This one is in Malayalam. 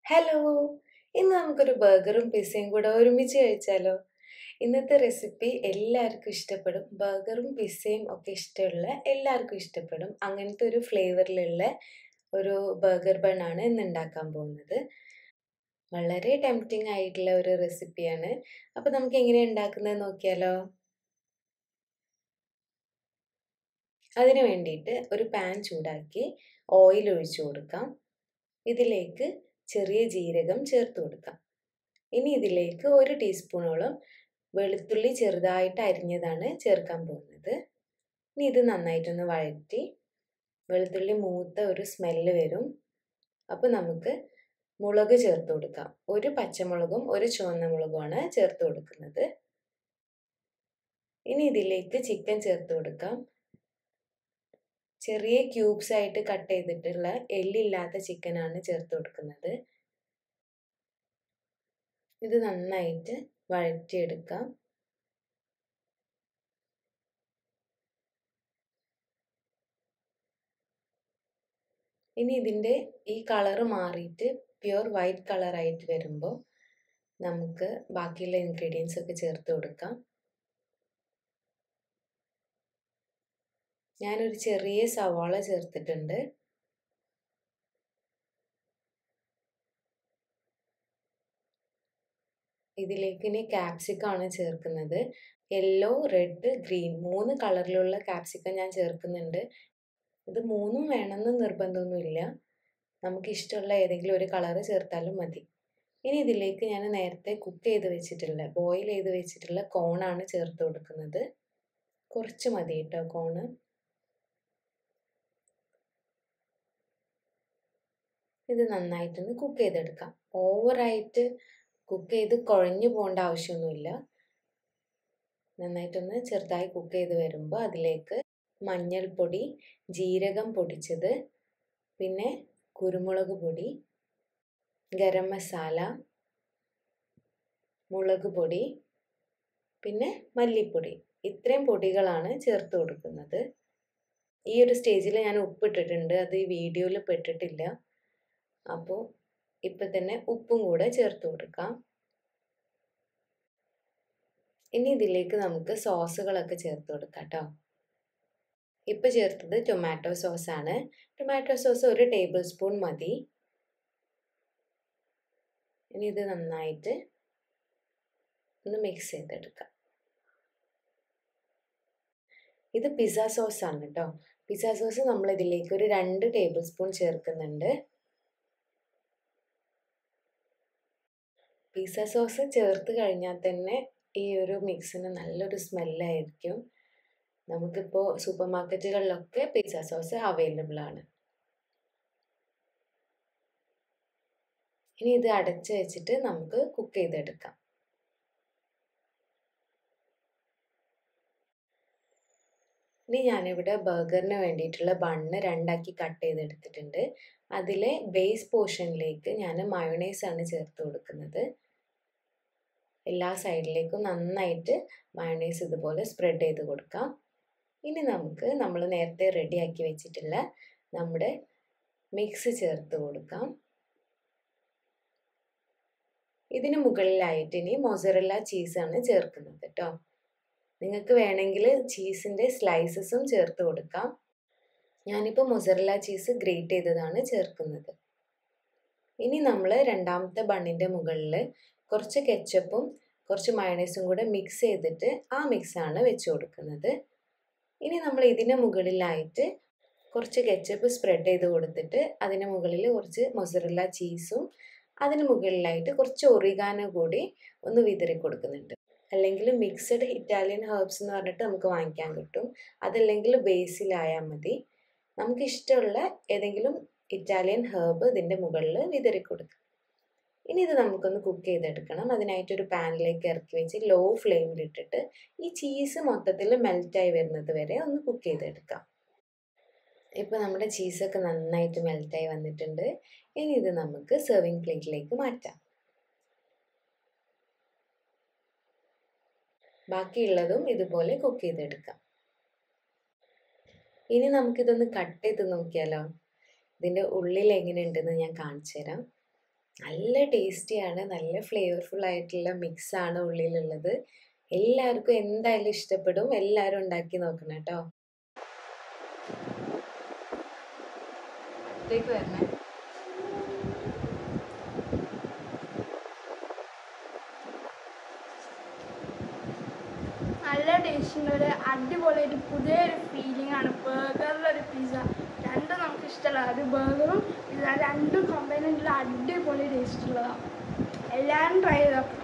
ഹലോ! ഇന്ന് നമുക്കൊരു ബർഗറും പിസ്സയും കൂടെ ഒരുമിച്ച് കഴിച്ചാലോ? ഇന്നത്തെ റെസിപ്പി എല്ലാവർക്കും ഇഷ്ടപ്പെടും. ബർഗറും പിസ്സയും ഒക്കെ ഇഷ്ടമുള്ള എല്ലാവർക്കും ഇഷ്ടപ്പെടും. അങ്ങനത്തെ ഒരു ഫ്ലേവറിലുള്ള ഒരു ബർഗർ ബൺ ആണ് ഇന്ന് ഉണ്ടാക്കാൻ പോകുന്നത്. വളരെ ടെംപ്റ്റിംഗ് ആയിട്ടുള്ള ഒരു റെസിപ്പിയാണ്. അപ്പോൾ നമുക്ക് എങ്ങനെയാണ് ഉണ്ടാക്കുന്നത് നോക്കിയാലോ? അതിന് വേണ്ടിയിട്ട് ഒരു പാൻ ചൂടാക്കി ഓയിൽ ഒഴിച്ചു കൊടുക്കാം. ഇതിലേക്ക് ചെറിയ ജീരകം ചേർത്ത് കൊടുക്കാം. ഇനി ഇതിലേക്ക് ഒരു ടീസ്പൂണോളം വെളുത്തുള്ളി ചെറുതായിട്ട് അരിഞ്ഞതാണ് ചേർക്കാൻ പോകുന്നത്. ഇനി ഇത് നന്നായിട്ടൊന്ന് വഴറ്റി വെളുത്തുള്ളി മൂത്ത ഒരു സ്മെല്ല് വരും. അപ്പോൾ നമുക്ക് മുളക് ചേർത്ത് കൊടുക്കാം. ഒരു പച്ചമുളകും ഒരു ചുവന്ന മുളകുമാണ് ചേർത്ത് കൊടുക്കുന്നത്. ഇനി ഇതിലേക്ക് ചിക്കൻ ചേർത്ത് കൊടുക്കാം. ചെറിയ ക്യൂബ്സ് ആയിട്ട് കട്ട് ചെയ്തിട്ടുള്ള എല്ലില്ലാത്ത ചിക്കനാണ് ചേർത്ത് കൊടുക്കുന്നത്. ഇത് നന്നായിട്ട് വഴറ്റിയെടുക്കാം. ഇനി ഇതിൻ്റെ ഈ കളറ് മാറിയിട്ട് പ്യുവർ വൈറ്റ് കളറായിട്ട് വരുമ്പോൾ നമുക്ക് ബാക്കിയുള്ള ഇൻഗ്രീഡിയൻസ് ഒക്കെ ചേർത്ത് കൊടുക്കാം. ഞാനൊരു ചെറിയ സവാള ചേർത്തിട്ടുണ്ട്. ഇതിലേക്ക് ഇനി ക്യാപ്സിക്കം ആണ് ചേർക്കുന്നത്. യെല്ലോ, റെഡ്, ഗ്രീൻ മൂന്ന് കളറിലുള്ള ക്യാപ്സിക്കം ഞാൻ ചേർക്കുന്നുണ്ട്. ഇത് മൂന്നും വേണമെന്ന് നിർബന്ധമൊന്നുമില്ല. നമുക്ക് ഇഷ്ടമുള്ള ഏതെങ്കിലും ഒരു കളറ് ചേർത്താലും മതി. ഇനി ഇതിലേക്ക് ഞാൻ നേരത്തെ കുക്ക് ചെയ്ത് വെച്ചിട്ടുള്ള ബോയിൽ ചെയ്ത് വെച്ചിട്ടുള്ള കോണാണ് ചേർത്ത് കൊടുക്കുന്നത്. കുറച്ച് മതി കേട്ടോ കോണ്. ഇത് നന്നായിട്ടൊന്ന് കുക്ക് ചെയ്തെടുക്കാം. ഓവറായിട്ട് കുക്ക് ചെയ്ത് കുഴഞ്ഞു പോകേണ്ട ആവശ്യമൊന്നുമില്ല. നന്നായിട്ടൊന്ന് ചെറുതായി കുക്ക് ചെയ്ത് വരുമ്പോൾ അതിലേക്ക് മഞ്ഞൾപ്പൊടി, ജീരകം പൊടിച്ചത്, പിന്നെ കുരുമുളക് പൊടി, ഗരം മസാല, മുളക് പൊടി, പിന്നെ മല്ലിപ്പൊടി ഇത്രയും പൊടികളാണ് ചേർത്ത് കൊടുക്കുന്നത്. ഈ ഒരു സ്റ്റേജിൽ ഞാൻ ഉപ്പിട്ടിട്ടുണ്ട്. അത് ഈ വീഡിയോയിൽ പെട്ടിട്ടില്ല. അപ്പോൾ ഇപ്പം തന്നെ ഉപ്പും കൂടെ ചേർത്ത് കൊടുക്കാം. ഇനി ഇതിലേക്ക് നമുക്ക് സോസുകളൊക്കെ ചേർത്ത് കൊടുക്കാം കേട്ടോ. ഇപ്പം ചേർത്തത് ടൊമാറ്റോ സോസാണ്. ടൊമാറ്റോ സോസ് ഒരു ടേബിൾ സ്പൂൺ മതി. ഇനി ഇത് നന്നായിട്ട് ഒന്ന് മിക്സ് ചെയ്തെടുക്കാം. ഇത് പിസ്സ സോസാണ് കേട്ടോ. പിസ്സ സോസ് നമ്മൾ ഇതിലേക്ക് ഒരു രണ്ട് ടേബിൾ സ്പൂൺ ചേർക്കുന്നുണ്ട്. പിസ്സ സോസ് ചേർത്ത് കഴിഞ്ഞാൽ തന്നെ ഈ ഒരു മിക്സിന് നല്ലൊരു സ്മെല്ലായിരിക്കും. നമുക്കിപ്പോൾ സൂപ്പർ മാർക്കറ്റുകളിലൊക്കെ പിസ്സ സോസ് അവൈലബിൾ ആണ്. ഇനി ഇത് അടച്ച് വെച്ചിട്ട് നമുക്ക് കുക്ക് ചെയ്തെടുക്കാം. ഇനി ഞാനിവിടെ ബർഗറിന് വേണ്ടിയിട്ടുള്ള ബണ്ണ് രണ്ടാക്കി കട്ട് ചെയ്തെടുത്തിട്ടുണ്ട്. അതിലെ ബേസ് പോർഷനിലേക്ക് ഞാൻ മയോണൈസ് ആണ് ചേർത്ത് കൊടുക്കുന്നത്. എല്ലാ സൈഡിലേക്കും നന്നായിട്ട് മയോണൈസ് ഇതുപോലെ സ്പ്രെഡ് ചെയ്ത് കൊടുക്കാം. ഇനി നമുക്ക് നമ്മൾ നേരത്തെ റെഡിയാക്കി വെച്ചിട്ടുള്ള നമ്മുടെ മിക്സ് ചേർത്ത് കൊടുക്കാം. ഇതിന് മുകളിലായിട്ട് ഇനി മൊസറല്ല ചീസാണ് ചേർക്കുന്നത് കേട്ടോ. നിങ്ങൾക്ക് വേണമെങ്കിൽ ചീസിൻ്റെ സ്ലൈസസും ചേർത്ത് കൊടുക്കാം. ഞാനിപ്പോൾ മൊസറല്ല ചീസ് ഗ്രേറ്റ് ചെയ്തതാണ് ചേർക്കുന്നത്. ഇനി നമ്മൾ രണ്ടാമത്തെ ബണ്ണിൻ്റെ മുകളിൽ കുറച്ച് കെച്ചപ്പും കുറച്ച് മയോണൈസും കൂടെ മിക്സ് ചെയ്തിട്ട് ആ മിക്സാണ് വെച്ച് കൊടുക്കുന്നത്. ഇനി നമ്മൾ ഇതിന് മുകളിലായിട്ട് കുറച്ച് കെച്ചപ്പ് സ്പ്രെഡ് ചെയ്ത് കൊടുത്തിട്ട് അതിന് മുകളിൽ കുറച്ച് മൊസറല്ല ചീസും അതിന് മുകളിലായിട്ട് കുറച്ച് ഒറിഗാനോ കൂടി ഒന്ന് വിതറി കൊടുക്കുന്നുണ്ട്. അല്ലെങ്കിൽ മിക്സഡ് ഇറ്റാലിയൻ ഹെർബ്സ് എന്ന് പറഞ്ഞിട്ട് നമുക്ക് വാങ്ങിക്കാൻ കിട്ടും. അതല്ലെങ്കിൽ ബേസിലായാൽ മതി. നമുക്ക് ഇഷ്ടമുള്ള ഏതെങ്കിലും ഇറ്റാലിയൻ ഹെർബ് ഇതിൻ്റെ മുകളിൽ വിതറി കൊടുക്കാം. ഇനി ഇത് നമുക്കൊന്ന് കുക്ക് ചെയ്തെടുക്കണം. അതിനായിട്ട് ഒരു പാനിലേക്ക് ഇറക്കി വെച്ച് ലോ ഫ്ലെയിമിൽ ഇട്ടിട്ട് ഈ ചീസ് മൊത്തത്തിൽ മെൽറ്റായി വരുന്നത് വരെ ഒന്ന് കുക്ക് ചെയ്തെടുക്കാം. ഇപ്പോൾ നമ്മുടെ ചീസൊക്കെ നന്നായിട്ട് മെൽറ്റായി വന്നിട്ടുണ്ട്. ഇനി ഇത് നമുക്ക് സെർവിങ് പ്ലേറ്റിലേക്ക് മാറ്റാം. ബാക്കിയുള്ളതും ഇതുപോലെ കുക്ക് ചെയ്തെടുക്കാം. ഇനി നമുക്കിതൊന്ന് കട്ട് ചെയ്ത് നോക്കിയാലോ? ഇതിൻ്റെ ഉള്ളിൽ എങ്ങനെയുണ്ടെന്ന് ഞാൻ കാണിച്ചു തരാം. നല്ല ടേസ്റ്റിയാണ് നല്ല ഫ്ലേവർഫുൾ ആയിട്ടുള്ള മിക്സാണ് ഉള്ളിലുള്ളത് എല്ലാവർക്കും എന്തായാലും ഇഷ്ടപ്പെടും എല്ലാവരും ഉണ്ടാക്കി നോക്കണം കേട്ടോ അടുത്തേക്ക് വരണേ നല്ല ടേസ്റ്റുള്ള ഒരു അടിപൊളിയായിട്ട് പുതിയൊരു ഫീലിംഗ് ആണ് ബർഗറിലൊരു പിസ്സ രണ്ടും നമുക്ക് ഇഷ്ടമുള്ള ഒരു ബർഗറും പിസ്സ രണ്ടും കമ്പൈനുള്ള അടിപൊളി ടേസ്റ്റ് ഉള്ളതാണ് എല്ലാവരും ട്രൈ ചെയ്ത് നോക്കണം